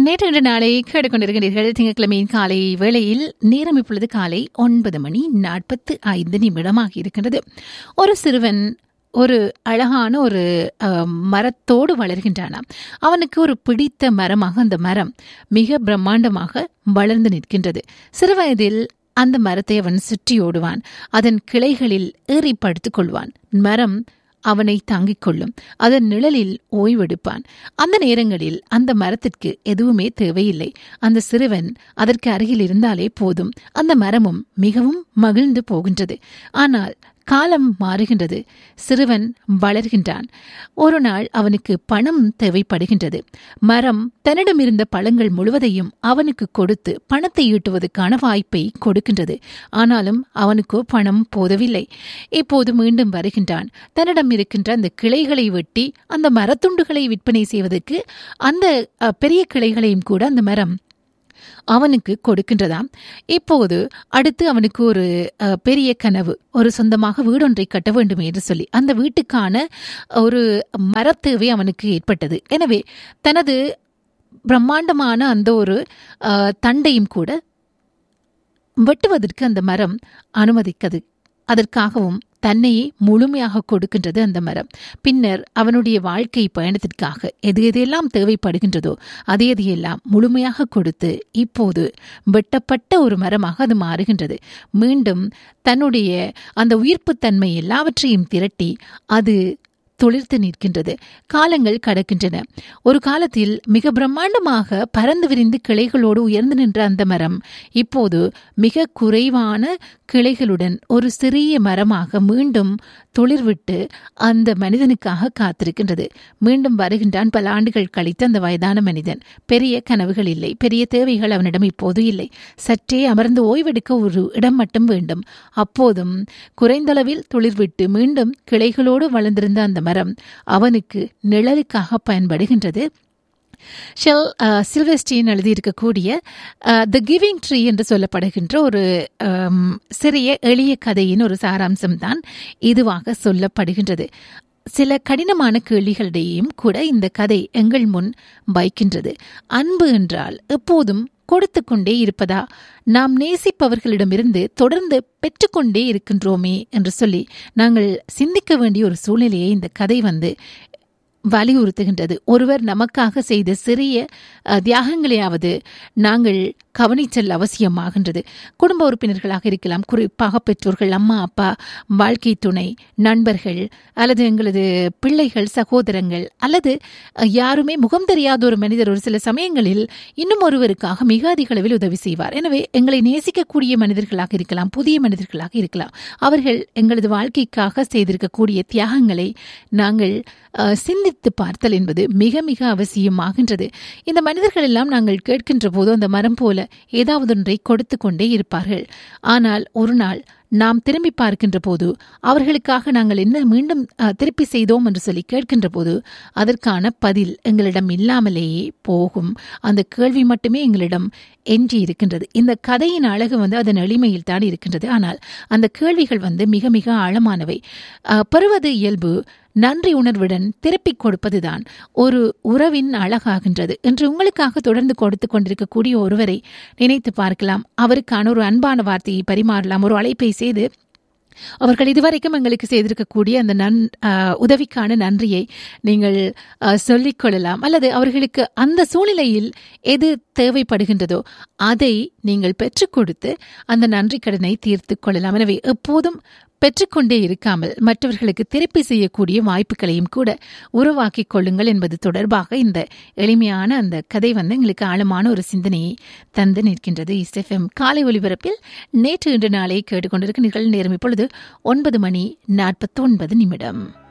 நேற்று இன்று நாளை கேட்டுக்கொண்டிருக்கிறீர்கள் திங்கட்கிழமையின் காலை வேளையில் நேரம் இப்பொழுது காலை ஒன்பது மணி நாற்பத்து ஐந்து நிமிடமாக இருக்கின்றது ஒரு சிறுவன் ஒரு அழகான ஒரு அஹ், மரத்தோடு வளர்கின்றானாம் அவனுக்கு ஒரு பிடித்த மரமாக அந்த மரம் மிக பிரம்மாண்டமாக வளர்ந்து நிற்கின்றது சிறுவயதில் அந்த மரத்தை அவன் சுற்றி ஓடுவான் அதன் கிளைகளில் ஏறி படுத்துக் கொள்வான் மரம் அவனை தாங்கிக் கொள்ளும் அதன் நிழலில் ஓய்வெடுப்பான் அந்த நேரங்களில் அந்த மரத்திற்கு எதுவுமே தேவையில்லை அந்த சிறுவன் அதற்கு அருகில் இருந்தாலே போதும் அந்த மரமும் மிகவும் மகிழ்ந்து போகின்றது ஆனால் காலம் மாறுகின்றது சிறுவன் வளர்கின்றான் ஒரு நாள் அவனுக்கு பணம் தேவைப்படுகின்றது மரம் தன்னிடமிருந்த பழங்கள் முழுவதையும் அவனுக்கு கொடுத்து பணத்தை ஈட்டுவதற்கான வாய்ப்பை கொடுக்கின்றது ஆனாலும் அவனுக்கோ பணம் போதவில்லை இப்போது மீண்டும் வருகின்றான் தன்னிடம் இருக்கின்ற அந்த கிளைகளை வெட்டி அந்த மரத்துண்டுகளை விற்பனை செய்வதற்கு அந்த அ, பெரிய கிளைகளையும் கூட அந்த மரம் அவனுக்கு கொடுக்கின்றதாம் இப்போது அடுத்து அவனுக்கு ஒரு அஹ், பெரிய கனவு ஒரு சொந்தமாக வீடொன்றை கட்ட வேண்டும் என்று சொல்லி அந்த வீட்டுக்கான ஒரு மரத்தேவை அவனுக்கு ஏற்பட்டது எனவே தனது பிரம்மாண்டமான அந்த ஒரு அஹ், தண்டையும் கூட வெட்டுவதற்கு அந்த மரம் அனுமதிக்கது அதற்காகவும் தன்னையே முழுமையாக கொடுக்கின்றது அந்த மரம் பின்னர் அவனுடைய வாழ்க்கை பயணத்திற்காக எது எதையெல்லாம் தேவைப்படுகின்றதோ அதை எதையெல்லாம் முழுமையாக கொடுத்து இப்போது வெட்டப்பட்ட ஒரு மரமாக அது மாறுகின்றது மீண்டும் தன்னுடைய அந்த உயிர்ப்புத்தன்மை எல்லாவற்றையும் திரட்டி அது துளிர்த்து நிற்கின்றது காலங்கள் கடக்கின்றன ஒரு காலத்தில் மிக பிரம்மாண்டமாக பறந்து விரிந்து கிளைகளோடு உயர்ந்து நின்ற அந்த மரம் இப்போது மிக குறைவான கிளைகளுடன் ஒரு சிறிய மரமாக மீண்டும் துளிர்விட்டு அந்த மனிதனுக்காக காத்திருக்கின்றது மீண்டும் வருகின்றான் பல ஆண்டுகள் கழித்து அந்த வயதான மனிதன் பெரிய கனவுகள் இல்லை பெரிய தேவைகள் அவனிடம் இப்போது இல்லை சற்றே அமர்ந்து ஓய்வெடுக்க ஒரு இடம் மட்டும் வேண்டும் அப்போதும் குறைந்தளவில் துளிர்விட்டு மீண்டும் கிளைகளோடு வளர்ந்திருந்த அந்த மரம் அவனுக்கு நிழலுக்காக பயன்படுகின்றது ஷெல் சில்வெஸ்டின் எழுதியிருக்கக்கூடிய த கிவிங் ட்ரீ என்று சொல்லப்படுகின்ற ஒரு ஆம், சிறிய எளிய கதையின் ஒரு சாராம்சம் தான் இதுவாக சொல்லப்படுகின்றது சில கடினமான கேள்விகளிடையும் கூட இந்த கதை எங்கள் முன் வைக்கின்றது அன்பு என்றால் எப்போதும் கொடுத்து கொண்டே இருப்பதா நாம் நேசிப்பவர்களிடமிருந்து தொடர்ந்து பெற்றுக்கொண்டே இருக்கின்றோமே என்று சொல்லி நாங்கள் சிந்திக்க வேண்டிய ஒரு சூழ்நிலையை இந்த கதை வந்து வலியுறுத்துகின்றது ஒருவர் நமக்காக செய்த சிறிய அஹ், தியாகங்களையாவது நாங்கள் கவனிச்சல் அவசியமாகின்றது குடும்ப உறுப்பினர்களாக இருக்கலாம் குறிப்பாக பெற்றோர்கள் அம்மா அப்பா வாழ்க்கை துணை நண்பர்கள் அல்லது எங்களது பிள்ளைகள் சகோதரங்கள் அல்லது அஹ், யாருமே முகம் தெரியாத ஒரு மனிதர் ஒரு சில சமயங்களில் இன்னும் ஒருவருக்காக மிக அதிக அளவில் உதவி செய்வார் எனவே எங்களை நேசிக்கக்கூடிய மனிதர்களாக இருக்கலாம் புதிய மனிதர்களாக இருக்கலாம் அவர்கள் எங்களது வாழ்க்கைக்காக செய்திருக்கக்கூடிய தியாகங்களை நாங்கள் அஹ், சிந்தித்து பார்த்தல் என்பது மிக மிக அவசியமாகின்றது இந்த மனிதர்கள் எல்லாம் நாங்கள் கேட்கின்ற போது அந்த மரம் போல ஏதாவது ஒன்றை கொடுத்து கொண்டே இருப்பார்கள் ஆனால் ஒரு நாள் நாம் திரும்பி பார்க்கின்ற போது அவர்களுக்காக நாங்கள் என்ன மீண்டும் அஹ், திருப்பி செய்தோம் என்று சொல்லி கேட்கின்ற போது அதற்கான பதில் எங்களிடம் இல்லாமலேயே போகும் அந்த கேள்வி மட்டுமே எங்களிடம் எஞ்சி இருக்கின்றது இந்த கதையின் அழகு வந்து அதன் எளிமையில் தான் இருக்கின்றது ஆனால் அந்த கேள்விகள் வந்து மிக மிக ஆழமானவை அஹ், பெறுவது இயல்பு நன்றி உணர்வுடன் திருப்பிக் கொடுப்பதுதான் ஒரு உறவின் அழகாகின்றது என்று உங்களுக்காக தொடர்ந்து கொடுத்து கொண்டிருக்கக்கூடிய ஒருவரை நினைத்து பார்க்கலாம் அவருக்கான ஒரு அன்பான வார்த்தையை பரிமாறலாம் ஒரு அழைப்பை செய்து அவர்கள் இதுவரைக்கும் எங்களுக்கு செய்திருக்கக்கூடிய அந்த நன் ஆஹ், உதவிக்கான நன்றியை நீங்கள் ஆஹ், சொல்லிக் கொள்ளலாம் அல்லது அவர்களுக்கு அந்த சூழ்நிலையில் எது தேவைப்படுகின்றதோ அதை நீங்கள் பெற்றுக் கொடுத்து அந்த நன்றி கடனை தீர்த்து கொள்ளலாம் எனவே எப்போதும் பெற்றுக்கொண்டே இருக்காமல் மற்றவர்களுக்கு திருப்பி செய்யக்கூடிய வாய்ப்புகளையும் கூட உருவாக்கிக் கொள்ளுங்கள் என்பது தொடர்பாக இந்த எளிமையான அந்த கதை வந்து எங்களுக்கு ஆழமான ஒரு சிந்தனையை தந்து நிற்கின்றது இஸ்எஃப்எம் காலை ஒலிபரப்பில் நேற்று இன்று நாளை கேட்டுக்கொண்டிருக்கிறீர்கள் நேரம் இப்பொழுது ஒன்பது மணி நாற்பத்தொன்பது நிமிடம்